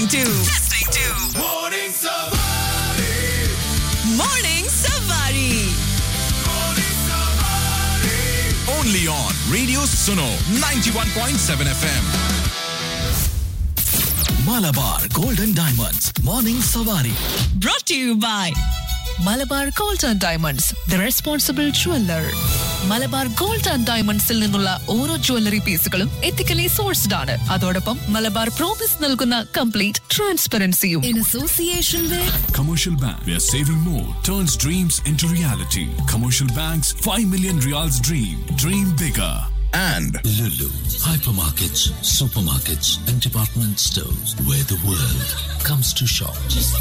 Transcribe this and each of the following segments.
listening to Listening to Morning Savari, Morning Savari. Morning Savari. only on Radio Suno 91.7 FM. Malabar Golden Diamonds Morning Savari. Brought to you by Malabar gold and diamonds the responsible jeweller Malabar gold and ഡയമണ്ട്സിൽ നിന്നുള്ള ഓരോ jewellery പീസുകളും ethically sourced ആണ് അതോടൊപ്പം Malabar promise നൽകുന്ന complete ട്രാൻസ്പെറൻസിയും in association with Commercial Bank, where saving more turns dreams into reality. Commercial Bank's 5 million reals dream. Dream bigger. And Lulu. Hypermarkets, supermarkets, and department stores where the world comes to shop.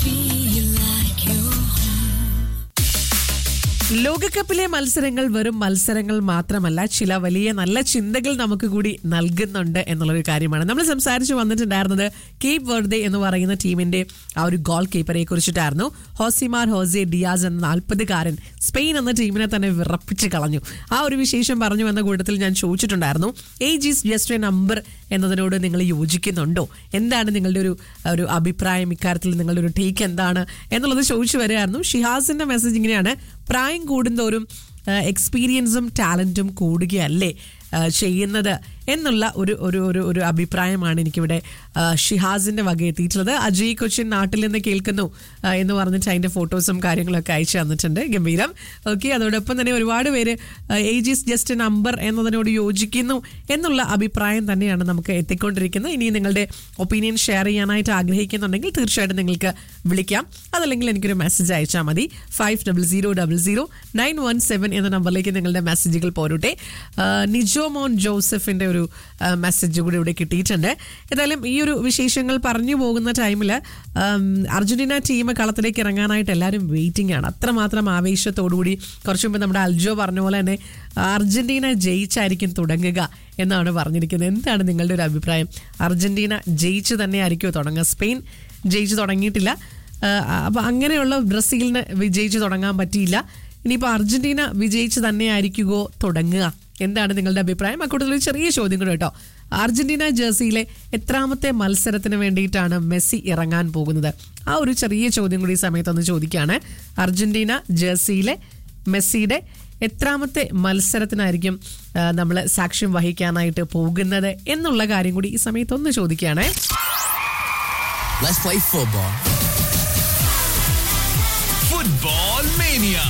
ലോകകപ്പിലെ മത്സരങ്ങൾ വെറും മത്സരങ്ങൾ മാത്രമല്ല ചില വലിയ നല്ല ചിന്തകൾ നമുക്ക് കൂടി നൽകുന്നുണ്ട് എന്നുള്ളൊരു കാര്യമാണ് നമ്മൾ സംസാരിച്ചു വന്നിട്ടുണ്ടായിരുന്നത് കേപ്പ് വെർദെ എന്ന് പറയുന്ന ടീമിന്റെ ആ ഒരു ഗോൾ കീപ്പറെ കുറിച്ചിട്ടായിരുന്നു ഹോസിമാർ ഹോസെ ഡിയാസ് എന്ന നാൽപ്പതുകാരൻ സ്പെയിൻ എന്ന ടീമിനെ തന്നെ വിറപ്പിച്ച് കളഞ്ഞു ആ ഒരു വിശേഷം പറഞ്ഞു എന്ന കൂട്ടത്തിൽ ഞാൻ ചോദിച്ചിട്ടുണ്ടായിരുന്നു age is just a number എന്നതിനോട് നിങ്ങൾ യോജിക്കുന്നുണ്ടോ എന്താണ് നിങ്ങളുടെ ഒരു ഒരു അഭിപ്രായം ഇക്കാര്യത്തിൽ നിങ്ങളുടെ ഒരു ടേക്ക് എന്താണ് എന്നുള്ളത് ചോദിച്ചു വരികയായിരുന്നു ഷിഹാസിന്റെ മെസ്സേജ് ഇങ്ങനെയാണ് പ്രായം കൂടുന്തോറും എക്സ്പീരിയൻസും ടാലന്റും കൂടുകയല്ലേ ആ, ചെയ്യുന്നത് എന്നുള്ള ഒരു ഒരു ഒരു ഒരു അഭിപ്രായമാണ് എനിക്കിവിടെ ആ, ഷിഹാസിന്റെ വക എത്തിയിട്ടുള്ളത് അജയ് കൊച്ചിൻ നാട്ടിൽ നിന്ന് കേൾക്കുന്നു ആ, എന്ന് പറഞ്ഞിട്ട് അതിന്റെ ഫോട്ടോസും കാര്യങ്ങളൊക്കെ അയച്ചു തന്നിട്ടുണ്ട് ഗംഭീരം ഓക്കെ അതോടൊപ്പം തന്നെ ഒരുപാട് പേര് ഏജ് ഈസ് ജസ്റ്റ് നമ്പർ എന്നതിനോട് യോജിക്കുന്നു എന്നുള്ള അഭിപ്രായം തന്നെയാണ് നമുക്ക് എത്തിക്കൊണ്ടിരിക്കുന്നത് ഇനി നിങ്ങളുടെ ഒപ്പീനിയൻ ഷെയർ ചെയ്യാനായിട്ട് ആഗ്രഹിക്കുന്നുണ്ടെങ്കിൽ തീർച്ചയായിട്ടും നിങ്ങൾക്ക് വിളിക്കാം അതല്ലെങ്കിൽ എനിക്കൊരു മെസ്സേജ് അയച്ചാൽ മതി five double zero double zero nine one seven എന്ന നമ്പറിലേക്ക് നിങ്ങളുടെ മെസ്സേജുകൾ പോരട്ടെ ആ, നിജോമോൻ ജോസഫിന്റെ ഒരു ആ, മെസ്സേജ് കൂടി ഇവിടെ കിട്ടിയിട്ടുണ്ട് ഏതായാലും ഈ ഒരു വിശേഷങ്ങൾ പറഞ്ഞു പോകുന്ന ടൈമിൽ അർജന്റീന ടീം കളത്തിലേക്ക് ഇറങ്ങാനായിട്ട് എല്ലാവരും വെയിറ്റിംഗ് ആണ് അത്രമാത്രം ആവേശത്തോടുകൂടി കുറച്ചു മുമ്പ് നമ്മുടെ അൽജോ പറഞ്ഞ പോലെ തന്നെ അർജന്റീന ജയിച്ചായിരിക്കും തുടങ്ങുക എന്നാണ് പറഞ്ഞിരിക്കുന്നത് എന്താണ് നിങ്ങളുടെ ഒരു അഭിപ്രായം അർജന്റീന ജയിച്ചു തന്നെ ആയിരിക്കുമോ തുടങ്ങുക സ്പെയിൻ ജയിച്ചു തുടങ്ങിയിട്ടില്ല അപ്പൊ അങ്ങനെയുള്ള ബ്രസീലിന് വിജയിച്ചു തുടങ്ങാൻ പറ്റിയില്ല ഇനിയിപ്പോൾ അർജന്റീന വിജയിച്ച് തന്നെ ആയിരിക്കുമോ തുടങ്ങുക എന്താണ് നിങ്ങളുടെ അഭിപ്രായം അക്കൂട്ടത്തിൽ ഒരു ചെറിയ ചോദ്യം കൂടെ കേട്ടോ അർജന്റീന ജേഴ്സിയിലെ എത്രാമത്തെ മത്സരത്തിന് വേണ്ടിയിട്ടാണ് മെസ്സി ഇറങ്ങാൻ പോകുന്നത് ആ ഒരു ചെറിയ ചോദ്യം കൂടി ഈ സമയത്തൊന്ന് ചോദിക്കുകയാണ് അർജന്റീന ജേഴ്സിയിലെ മെസ്സിയുടെ എത്രാമത്തെ മത്സരത്തിനായിരിക്കും നമ്മൾ സാക്ഷ്യം വഹിക്കാനായിട്ട് പോകുന്നത് എന്നുള്ള കാര്യം കൂടി ഈ സമയത്തൊന്ന് ചോദിക്കുകയാണേ Let's play football. Football Mania.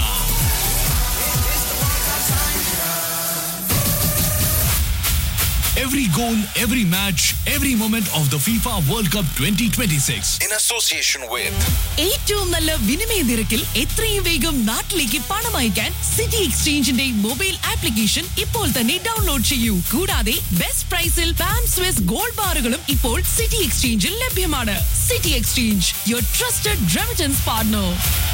Every goal, every match, every moment of the FIFA World Cup 2026. In association with ഏറ്റവും നല്ല വിനിമയ നിരക്കിൽ എത്രയും വേഗം നാട്ടിലേക്ക് പണം അയക്കാൻ സിറ്റി എക്സ്ചേഞ്ചിന്റെ മൊബൈൽ ആപ്ലിക്കേഷൻ ഇപ്പോൾ തന്നെ ഡൗൺലോഡ് ചെയ്യൂ കൂടാതെ ബെസ്റ്റ് പ്രൈസിൽ പാം സ്വിസ് ഗോൾഡ് ബാറുകളും ഇപ്പോൾ സിറ്റി എക്സ്ചേഞ്ചിൽ ലഭ്യമാണ് city exchange your trusted remittance partner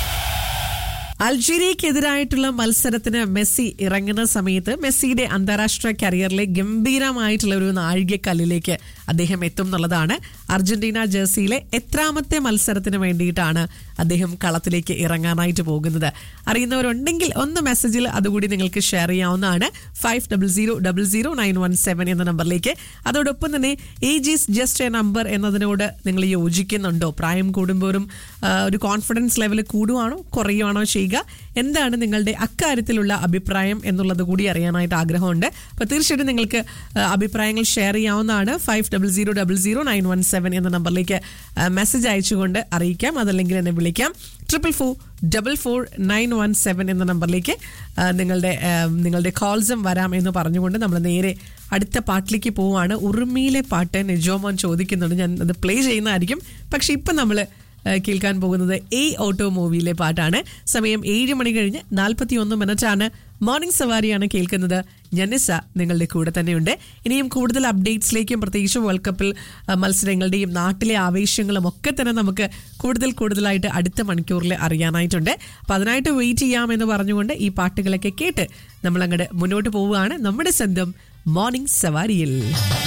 അൾജീരിയക്കെതിരായിട്ടുള്ള മത്സരത്തിന് മെസ്സി ഇറങ്ങുന്ന സമയത്ത് മെസ്സിയുടെ അന്താരാഷ്ട്ര കരിയറിലെ ഗംഭീരമായിട്ടുള്ള ഒരു നാഴികക്കല്ലിലേക്ക് അദ്ദേഹം എത്തും എന്നുള്ളതാണ് അർജന്റീന ജേഴ്സിയിലെ എത്രാമത്തെ മത്സരത്തിന് വേണ്ടിയിട്ടാണ് അദ്ദേഹം കളത്തിലേക്ക് ഇറങ്ങാനായിട്ട് പോകുന്നത് അറിയുന്നവരുണ്ടെങ്കിൽ ഒന്ന് മെസ്സേജിൽ അതുകൂടി നിങ്ങൾക്ക് ഷെയർ ചെയ്യാവുന്നതാണ് five double zero double zero nine one seven എന്ന നമ്പറിലേക്ക് അതോടൊപ്പം തന്നെ age is just a number എന്നതിനോട് നിങ്ങൾ യോജിക്കുന്നുണ്ടോ പ്രായം കൂടുമ്പോഴും ആ, ഒരു കോൺഫിഡൻസ് ലെവൽ കൂടുവാണോ കുറയുവാണോ ചെയ്യുക എന്താണ് നിങ്ങളുടെ അക്കാര്യത്തിലുള്ള അഭിപ്രായം എന്നുള്ളത് കൂടി അറിയാനായിട്ട് ആഗ്രഹമുണ്ട് അപ്പോൾ തീർച്ചയായിട്ടും നിങ്ങൾക്ക് ആ, അഭിപ്രായങ്ങൾ ഷെയർ ചെയ്യാവുന്നതാണ് five double zero double zero nine one seven എന്ന നമ്പറിലേക്ക് മെസ്സേജ് അയച്ചുകൊണ്ട് അറിയിക്കാം അതല്ലെങ്കിൽ എന്നെ വിളിക്കാം triple four double four nine one seven എന്ന നമ്പറിലേക്ക് ആ, നിങ്ങളുടെ ആ, നിങ്ങളുടെ കോൾസും വരാം എന്ന് പറഞ്ഞുകൊണ്ട് നമ്മൾ നേരെ അടുത്ത പാട്ടിലേക്ക് പോവുകയാണ് ഉറുമിയിലെ പാട്ട് നിജോമോൻ ചോദിക്കുന്നുണ്ട് ഞാൻ അത് പ്ലേ ചെയ്യുന്നതായിരിക്കും പക്ഷെ ഇപ്പം നമ്മൾ കേൾക്കാൻ പോകുന്നത് എ ഓട്ടോ മൂവിയിലെ പാട്ടാണ് സമയം ഏഴ് മണി കഴിഞ്ഞ് നാൽപ്പത്തി ഒന്ന് മിനിറ്റാണ് മോർണിംഗ് സവാരിയാണ് കേൾക്കുന്നത് ഞനിസ നിങ്ങളുടെ കൂടെ തന്നെയുണ്ട് ഇനിയും കൂടുതൽ അപ്ഡേറ്റ്സിലേക്കും പ്രത്യേകിച്ച് വേൾഡ് കപ്പിൽ ആ, മത്സരങ്ങളുടെയും നാട്ടിലെ ആവേശങ്ങളും ഒക്കെ തന്നെ നമുക്ക് കൂടുതൽ കൂടുതലായിട്ട് അടുത്ത മണിക്കൂറിൽ അറിയാനായിട്ടുണ്ട് അപ്പം അതിനായിട്ട് വെയിറ്റ് ചെയ്യാമെന്ന് പറഞ്ഞുകൊണ്ട് ഈ പാട്ടുകളൊക്കെ കേട്ട് നമ്മൾ അങ്ങോട്ട് മുന്നോട്ട് പോവുകയാണ് നമ്മുടെ സ്വന്തം മോർണിംഗ് സവാരിയിൽ